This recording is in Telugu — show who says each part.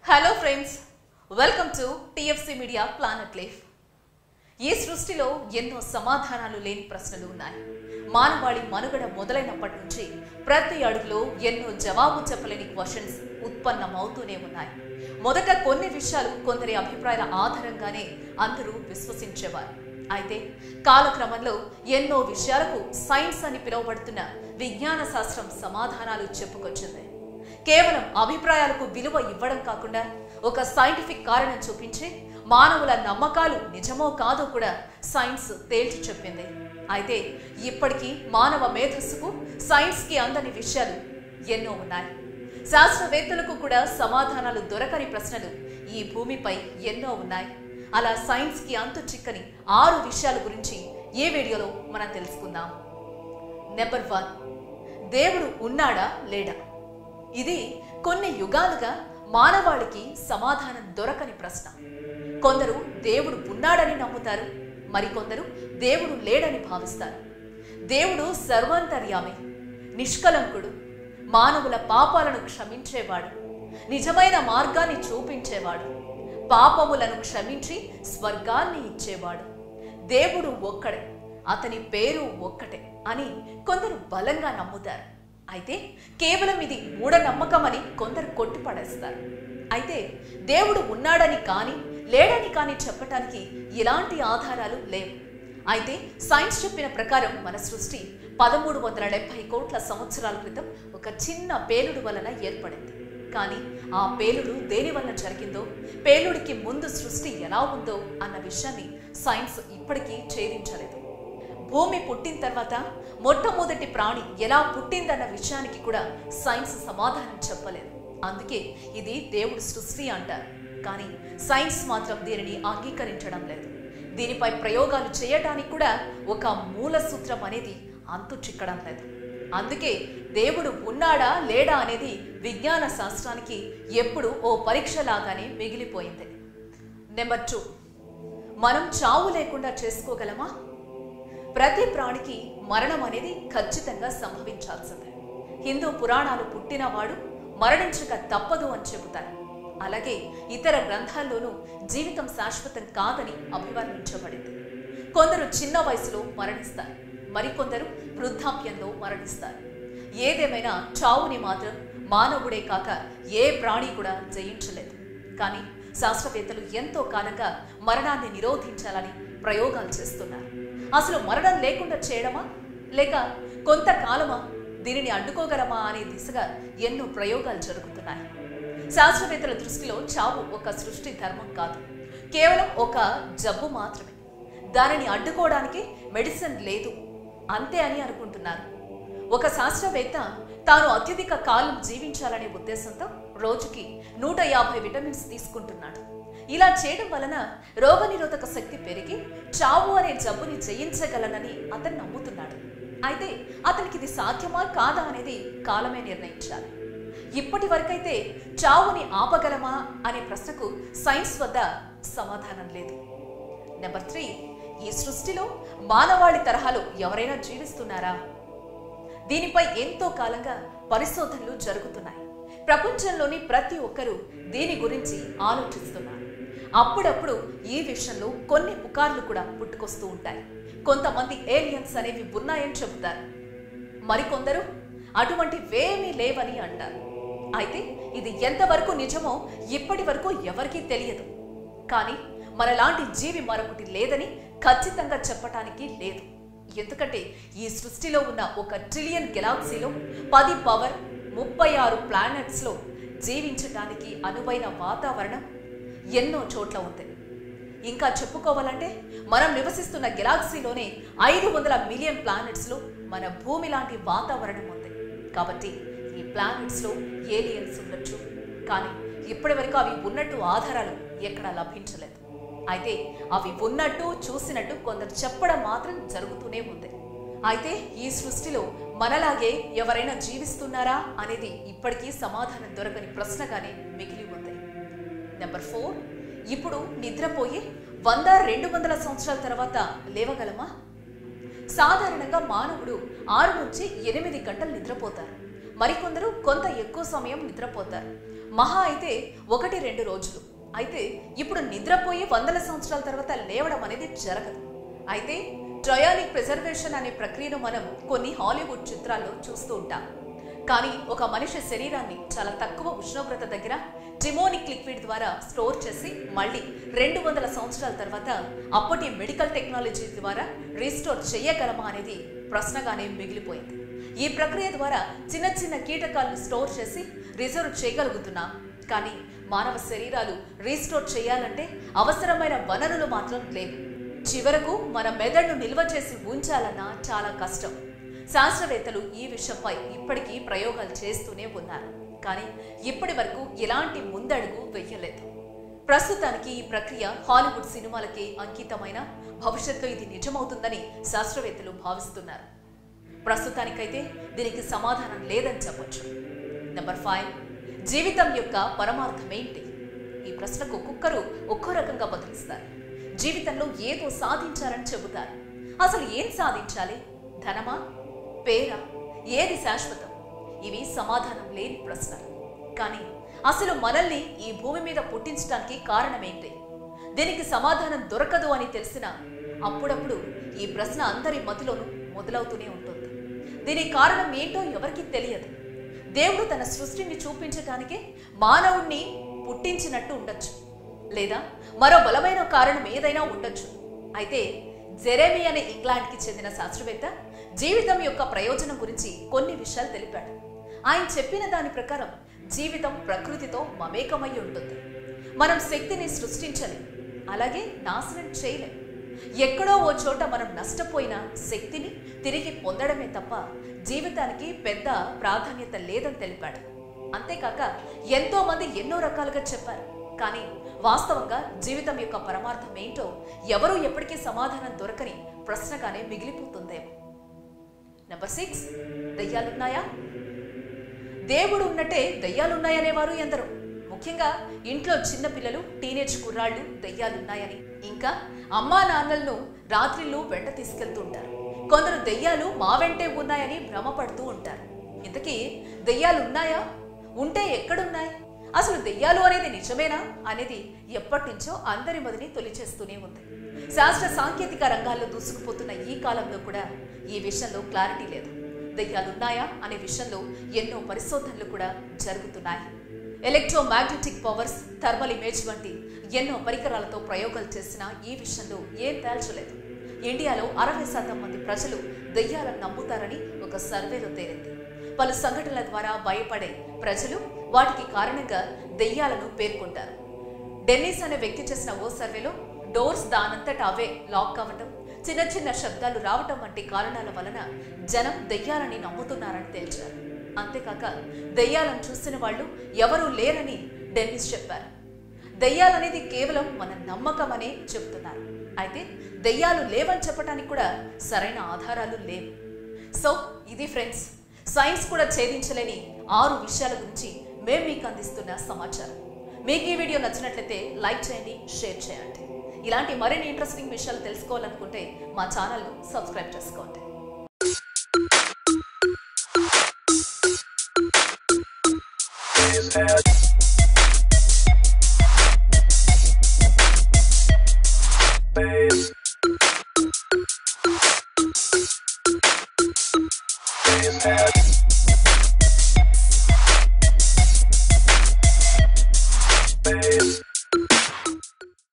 Speaker 1: Hello friends welcome to TFC media planet life ఈ సృష్టిలో ఎన్నో సమాధానాలు లేని ప్రశ్నలు ఉన్నాయి మానవాళి మనుగడ మొదలైనప్పటి నుంచి ప్రతి అడుగులో ఎన్నో జవాబు చెప్పలేని క్వశ్చన్స్ ఉత్పన్నమవుతూనే ఉన్నాయి మొదట కొన్ని విషయాలు కొందరి అభిప్రాయాల ఆధారంగానే అందరూ విశ్వసించేవారు అయితే కాలక్రమంలో ఎన్నో విషయాలకు సైన్స్ అని పిలువబడుతున్న విజ్ఞాన శాస్త్రం సమాధానాలు చెప్పుకొచ్చింది కేవలం అభిప్రాయాలకు విలువ ఇవ్వడం కాకుండా ఒక సైంటిఫిక్ కారణం చూపించి మానవుల నమ్మకాలు నిజమో కాదో కూడా సైన్స్ తేల్చి చెప్పింది అయితే ఇప్పటికీ మానవ మేధస్సుకు సైన్స్కి అందని విషయాలు ఎన్నో ఉన్నాయి శాస్త్రవేత్తలకు కూడా సమాధానాలు దొరకని ప్రశ్నలు ఈ భూమిపై ఎన్నో ఉన్నాయి అలా సైన్స్కి అంతు చిక్కని ఆరు విషయాల గురించి ఈ వీడియోలో మనం తెలుసుకుందాం నెంబర్ వన్ దేవుడు ఉన్నాడా లేడా ఇది కొన్ని యుగాలుగా మానవాళికి సమాధానం దొరకని ప్రశ్న కొందరు దేవుడు ఉన్నాడని నమ్ముతారు మరికొందరు దేవుడు లేడని భావిస్తారు దేవుడు సర్వాంతర్యామి నిష్కలంకుడు మానవుల పాపాలను క్షమించేవాడు నిజమైన మార్గాన్ని చూపించేవాడు పాపములను క్షమించి స్వర్గాన్ని ఇచ్చేవాడు దేవుడు ఒక్కడే అతని పేరు ఒక్కటే అని కొందరు బలంగా నమ్ముతారు అయితే కేవలం ఇది మూఢనమ్మకం అని కొందరు కొట్టిపడేస్తారు అయితే దేవుడు ఉన్నాడని కానీ లేడని కానీ చెప్పటానికి ఎలాంటి ఆధారాలు లేవు అయితే సైన్స్ చెప్పిన ప్రకారం మన సృష్టి పదమూడు వందల డెబ్బై కోట్ల సంవత్సరాల క్రితం ఒక చిన్న పేలుడు వలన ఏర్పడింది కానీ ఆ పేలుడు దేని వలన జరిగిందో పేలుడికి ముందు సృష్టి ఎలా ఉందో అన్న విషయాన్ని సైన్స్ ఇప్పటికీ ఛేదించలేదు భూమి పుట్టిన తర్వాత మొట్టమొదటి ప్రాణి ఎలా పుట్టిందన్న విషయానికి కూడా సైన్స్ సమాధానం చెప్పలేదు అందుకే ఇది దేవుడి సృష్టి అంటారు కానీ సైన్స్ మాత్రం దీనిని అంగీకరించడం లేదు దీనిపై ప్రయోగాలు చేయటానికి కూడా ఒక మూల సూత్రం అనేది అంతు చిక్కడం లేదు అందుకే దేవుడు ఉన్నాడా లేడా అనేది విజ్ఞాన శాస్త్రానికి ఎప్పుడు ఓ పరీక్ష లాగానే మిగిలిపోయింది నెంబర్ టూ మనం చావు లేకుండా చేసుకోగలమా ప్రతి ప్రాణికి మరణం అనేది ఖచ్చితంగా సంభవించాల్సిందే హిందూ పురాణాలు పుట్టినవాడు మరణించక తప్పదు అని చెబుతారు అలాగే ఇతర గ్రంథాల్లోనూ జీవితం శాశ్వతం కాదని అభివర్ణించబడింది కొందరు చిన్న వయసులో మరణిస్తారు మరికొందరు వృద్ధాప్యంలో మరణిస్తారు ఏదేమైనా చావుని మాత్రం మానవుడే కాక ఏ ప్రాణి కూడా జయించలేదు కానీ శాస్త్రవేత్తలు ఎంతో కాలంగా మరణాన్ని నిరోధించాలని ప్రయోగాలు చేస్తున్నారు అసలు మరణం లేకుండా చేయడమా లేక కొంతకాలమా దీనిని అడ్డుకోగలమా అనే దిశగా ఎన్నో ప్రయోగాలు జరుగుతున్నాయి శాస్త్రవేత్తల దృష్టిలో చావు ఒక సృష్టి ధర్మం కాదు కేవలం ఒక జబ్బు మాత్రమే దానిని అడ్డుకోవడానికి మెడిసిన్ లేదు అంతే అని అనుకుంటున్నారు ఒక శాస్త్రవేత్త తాను అత్యధిక కాలం జీవించాలనే ఉద్దేశంతో రోజుకి నూట యాభై విటమిన్స్ తీసుకుంటున్నాడు ఇలా చేయడం వలన రోగనిరోధక శక్తి పెరిగి చావు అనే జబ్బుని జయించగలనని అతను నమ్ముతున్నాడు అయితే అతనికి ఇది సాధ్యమా కాదా అనేది కాలమే నిర్ణయించాలి ఇప్పటి వరకైతే చావుని ఆపగలమా అనే ప్రశ్నకు సైన్స్ వద్ద సమాధానం లేదు నెంబర్ త్రీ ఈ సృష్టిలో మానవాళి తరహాలో ఎవరైనా జీవిస్తున్నారా దీనిపై ఎంతో కాలంగా పరిశోధనలు జరుగుతున్నాయి ప్రపంచంలోని ప్రతి ఒక్కరూ దీని గురించి ఆలోచిస్తున్నారు అప్పుడప్పుడు ఈ విషయంలో కొన్ని పుకార్లు కూడా పుట్టుకొస్తూ ఉంటాయి కొంతమంది ఏలియన్స్ అనేవి ఉన్నాయని చెబుతారు మరికొందరు అటువంటివేమీ లేవని అంటారు అయితే ఇది ఎంతవరకు నిజమో ఇప్పటి వరకు ఎవరికీ తెలియదు కానీ మనలాంటి జీవి మరొకటి లేదని ఖచ్చితంగా చెప్పటానికి లేదు ఎందుకంటే ఈ సృష్టిలో ఉన్న ఒక ట్రిలియన్ గెలాక్సీలో పది పవర్ ముప్పై ఆరు ప్లానెట్స్లో జీవించటానికి అనువైన వాతావరణం ఎన్నో చోట్ల ఉంది ఇంకా చెప్పుకోవాలంటే మనం నివసిస్తున్న గెలాక్సీలోనే ఐదు వందల మిలియన్ ప్లానెట్స్లో మన భూమి లాంటి వాతావరణం ఉంది కాబట్టి ఈ ప్లానెట్స్లో ఏలియన్స్ ఉండొచ్చు కానీ ఇప్పటి వరకు అవి ఉన్నట్టు ఆధారాలు ఎక్కడా లభించలేదు అయితే అవి ఉన్నట్టు చూసినట్టు కొందరు చెప్పడం మాత్రం జరుగుతూనే ఉంది అయితే ఈ సృష్టిలో మనలాగే ఎవరైనా జీవిస్తున్నారా అనేది ఇప్పటికీ సమాధానం దొరకని ప్రశ్నగానే మిగిలి ఉంది నెంబర్ ఫోర్ ఇప్పుడు నిద్రపోయి వంద రెండు వందల సంవత్సరాల తర్వాత లేవగలమా సాధారణంగా మానవుడు ఆరు నుంచి ఎనిమిది గంటలు నిద్రపోతారు మరికొందరు కొంత ఎక్కువ సమయం నిద్రపోతారు మహా అయితే ఒకటి రెండు రోజులు అయితే ఇప్పుడు నిద్రపోయి వందల సంవత్సరాల తర్వాత లేవడం అనేది జరగదు అయితే ట్రయానిక్ ప్రిజర్వేషన్ అనే ప్రక్రియను మనం కొన్ని హాలీవుడ్ చిత్రాల్లో చూస్తూ ఉంటాం కానీ ఒక మనిషి శరీరాన్ని చాలా తక్కువ ఉష్ణోగ్రత దగ్గర టిమోనిక్ లిక్విడ్ ద్వారా స్టోర్ చేసి మళ్ళీ రెండు వందల సంవత్సరాల తర్వాత అప్పటి మెడికల్ టెక్నాలజీ ద్వారా రీస్టోర్ చేయగలమా అనేది ప్రశ్నగానే మిగిలిపోయింది ఈ ప్రక్రియ ద్వారా చిన్న చిన్న కీటకాలను స్టోర్ చేసి రిజర్వ్ చేయగలుగుతున్నాం కానీ మానవ శరీరాలు రీస్టోర్ చేయాలంటే అవసరమైన వనరులు మాత్రం లేవు చివరకు మన మెదడును నిల్వ చేసి ఉంచాలన్నా చాలా కష్టం శాస్త్రవేత్తలు ఈ విషయంపై ఇప్పటికీ ప్రయోగాలు చేస్తూనే ఉన్నారు కానీ ఇప్పటి వరకు ఎలాంటి ముందడుగు వెయ్యలేదు ప్రస్తుతానికి ఈ ప్రక్రియ హాలీవుడ్ సినిమాలకి అంకితమైన భవిష్యత్తులో ఇది నిజమవుతుందని శాస్త్రవేత్తలు భావిస్తున్నారు ప్రస్తుతానికైతే దీనికి సమాధానం లేదని చెప్పొచ్చు నెంబర్ ఫైవ్ జీవితం యొక్క పరమార్థం ఏంటి ఈ ప్రశ్నకు ఒక్కొక్కరు ఒక్కో రకంగా బదులిస్తారు జీవితంలో ఏదో సాధించాలని చెబుతారు అసలు ఏం సాధించాలి ధనమా పేరా ఏది శాశ్వతం ఇవి సమాధానం లేని ప్రశ్నలు కానీ అసలు మనల్ని ఈ భూమి మీద పుట్టించడానికి కారణం ఏంటి దీనికి సమాధానం దొరకదు అని తెలిసిన అప్పుడప్పుడు ఈ ప్రశ్న అందరి మదిలోనూ మొదలవుతూనే ఉంటుంది దీనికి కారణం ఏంటో ఎవరికీ తెలియదు దేవుడు తన సృష్టిని చూపించడానికే మానవుణ్ణి పుట్టించినట్టు ఉండొచ్చు లేదా మరో బలమైన కారణం ఏదైనా ఉండొచ్చు అయితే జెరెమీ అనే ఇంగ్లాండ్కి చెందిన శాస్త్రవేత్త జీవితం యొక్క ప్రయోజనం గురించి కొన్ని విషయాలు తెలిపాడు ఆయన చెప్పిన దాని ప్రకారం జీవితం ప్రకృతితో మమేకమై ఉంటుంది మనం శక్తిని సృష్టించలేం అలాగే నాశనం చేయలేం ఎక్కడో ఓ చోట మనం నష్టపోయిన శక్తిని తిరిగి పొందడమే తప్ప జీవితానికి పెద్ద ప్రాధాన్యత లేదని తెలిపాడు అంతేకాక ఎంతో మంది ఎన్నో రకాలుగా చెప్పారు కానీ వాస్తవంగా జీవితం యొక్క పరమార్థం ఏంటో ఎవరూ ఎప్పటికీ సమాధానం దొరకని ప్రశ్నగానే మిగిలిపోతుందేమో నెంబర్ సిక్స్ దయ్యాలున్నాయా దేవుడు ఉన్నట్టే దయ్యాలున్నాయనేవారు ఎందరో ముఖ్యంగా ఇంట్లో చిన్న పిల్లలు టీనేజ్ కుర్రాళ్ళు దయ్యాలున్నాయని ఇంకా అమ్మా నాన్నలను రాత్రిళ్ళు వెంట తీసుకెళ్తూ ఉంటారు కొందరు దెయ్యాలు మా వెంటే ఉన్నాయని భ్రమపడుతూ ఉంటారు ఇంతకీ దెయ్యాలు ఉన్నాయా ఉంటే ఎక్కడున్నాయి అసలు దెయ్యాలు అనేది నిజమేనా అనేది ఎప్పటి నుంచో అందరి మదిని తొలిచేస్తూనే ఉంది శాస్త్ర సాంకేతిక రంగాల్లో దూసుకుపోతున్న ఈ కాలంలో కూడా ఈ విషయంలో క్లారిటీ లేదు దెయ్యాలున్నాయా అనే విషయంలో ఎన్నో పరిశోధనలు కూడా జరుగుతున్నాయి ఎలక్ట్రోమాగ్నెటిక్ పవర్స్ థర్మల్ ఇమేజ్ వంటి ఎన్నో పరికరాలతో ప్రయోగాలు చేసిన ఈ విషయంలో ఏం తేల్చలేదు ఇండియాలో అరవై శాతం మంది ప్రజలు దెయ్యాలను నమ్ముతారని ఒక సర్వేలో తేలింది పలు సంఘటనల ద్వారా భయపడే ప్రజలు వాటికి కారణంగా దెయ్యాలను పేర్కొంటారు డెన్నిస్ అనే వ్యక్తి చేసిన ఓ సర్వేలో డోర్స్ దానంతట అవే లాక్ అవ్వటం చిన్న చిన్న శబ్దాలు రావటం వంటి కారణాల వలన జనం దెయ్యాలని నమ్ముతున్నారని తేల్చారు అంతేకాక దెయ్యాలను చూసిన వాళ్ళు ఎవరూ లేరని డెన్నిస్ చెప్పారు దెయ్యాలనేది కేవలం మన నమ్మకం అనే చెబుతున్నారు అయితే దెయ్యాలు లేవని చెప్పడానికి కూడా సరైన ఆధారాలు లేవు సో ఇది ఫ్రెండ్స్ సైన్స్ కూడా ఛేదించలేని ఆరు విషయాల గురించి మేము మీకు అందిస్తున్న సమాచారం మీకు ఈ వీడియో నచ్చినట్లయితే లైక్ చేయండి షేర్ చేయండి ఇలాంటి మరిన్ని ఇంట్రెస్టింగ్ విషయాలు తెలుసుకోవాలనుకుంటే మా ఛానల్ను సబ్స్క్రైబ్ చేసుకోండి
Speaker 2: Base. Base.